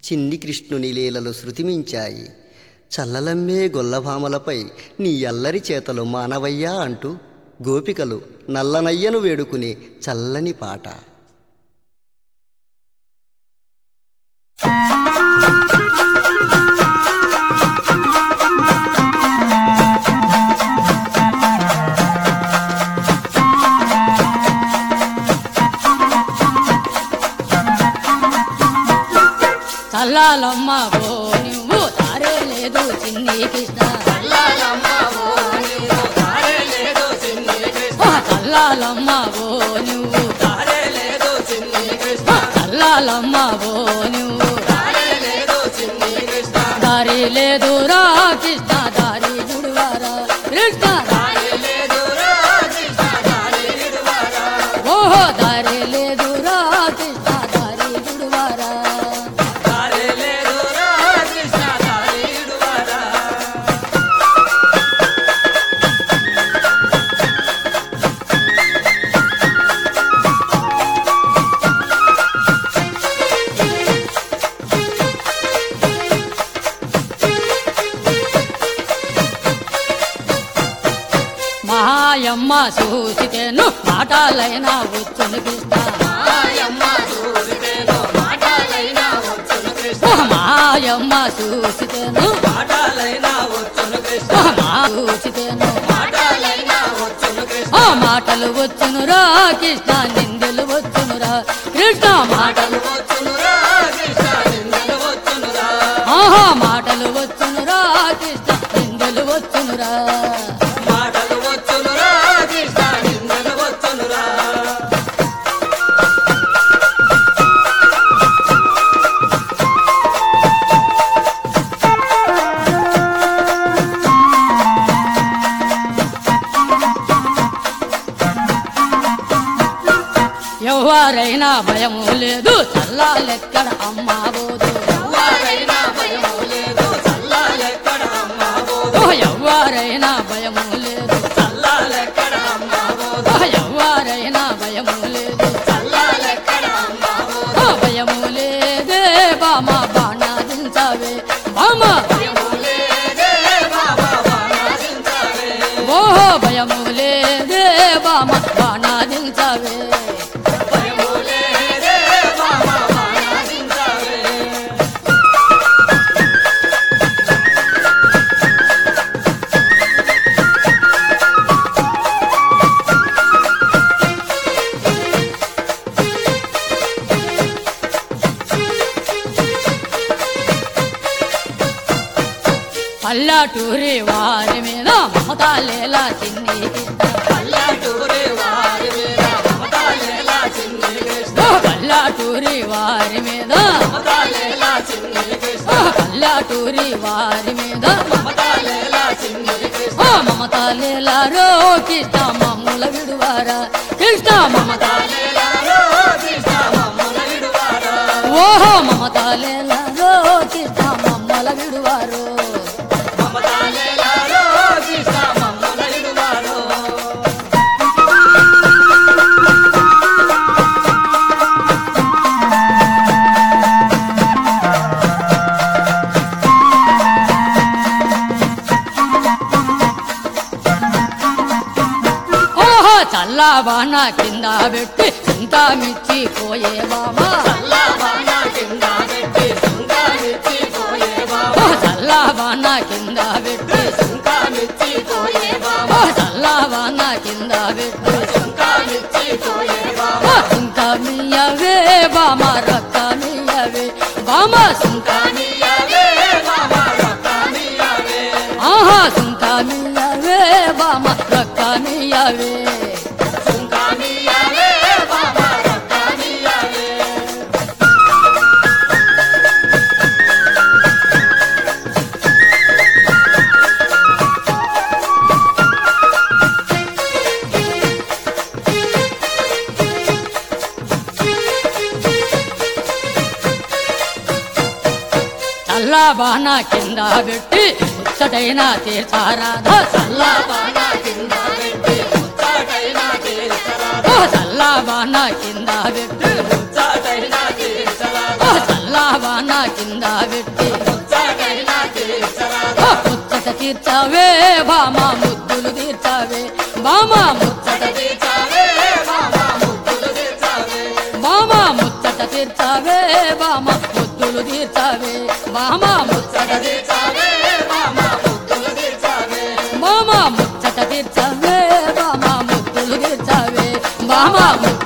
చిన్ని కృష్ణుని లీలలు శృతిమించాయి చల్లలమ్మే గొల్లభామలపై నీ అల్లరి చేతలు మానవయ్యా అంటూ గోపికలు నల్లనయ్యను వేడుకునే చల్లని పాట చల్లాలమ్మ ఓ నువ్వు తారే లేదు చిన్ని కృష్ణ ఓ చల్లాలమ్మ ఓ నువ్వు ఓ చల్లాలమ్మ ఓ నువ్వు దారి లేదు రా కృష్ణ దారి గుడివారా కృష్ణ ఓహో దారి లేదు రా కృష్ణ దారి గుడివారా మాయమ్మ చూసితేను మాటలైనా వచ్చును కృష్ణ ఓ మాయమ్మ చూసితేను ఓ మా చూసితేను ఆ మాటలు వచ్చునురా కృష్ణ నిందలు వచ్చునురా కృష్ణ మాటలు ఆహా మాటలు వచ్చునురా కృష్ణ నిందలు వచ్చునురా ఎవరైనా భయము లేదు చల్లాలెక్కడ అమ్మా బోదు ఓ ఎవరైనా భయము లేదు ఓ ఎవరైనా భయము లేదు ఓ భయము లేదే బామ బాణాదించవే బామ ఓహో భయము లేదే బామ బాణాదించవే పల్లటూరి వారి మీద మమతాలేలా చిన్ని ఓ పల్లటూరి వారి మీద ఓ పల్లటూరి వారి మీద ఓ మమతాలేలా రో కృష్ణ మమ్ముల విడువారా కృష్ణ మమత ఓహో మమతాలేలా రో కృష్ణ మమ్మల విడువారు ఓహో చల్లవాన కింద పెట్టి ఇంకా మిచ్చి పోయే బామా ఓ చల్లవాన కింద పెట్టి ఓ చల్లవాన కింద పెట్టి ఓ సుంక మియవే బామ రక్క మియవే బామ సుంక ఆహా సుంక మియవే బామ రక్క మియవే చల్లబాన కింద పెట్టి ముచ్చటైన తీర్చారాధా చల్లబాన ఓ చల్లబాన కింద పెట్టి ఓ చల్లబాన కింద పెట్టి ఆ, ముచ్చట తీర్చావే బామ ముద్దులు తీర్చావే బామ ముచ్చట బామ ముచ్చట తీర్చావే బామ ముద్దులు తీర్చావే బామ ముచ్చట బామ ముచ్చట తీర్చావే బామ ముద్దులు తీర్చావే బామ ముచ్చట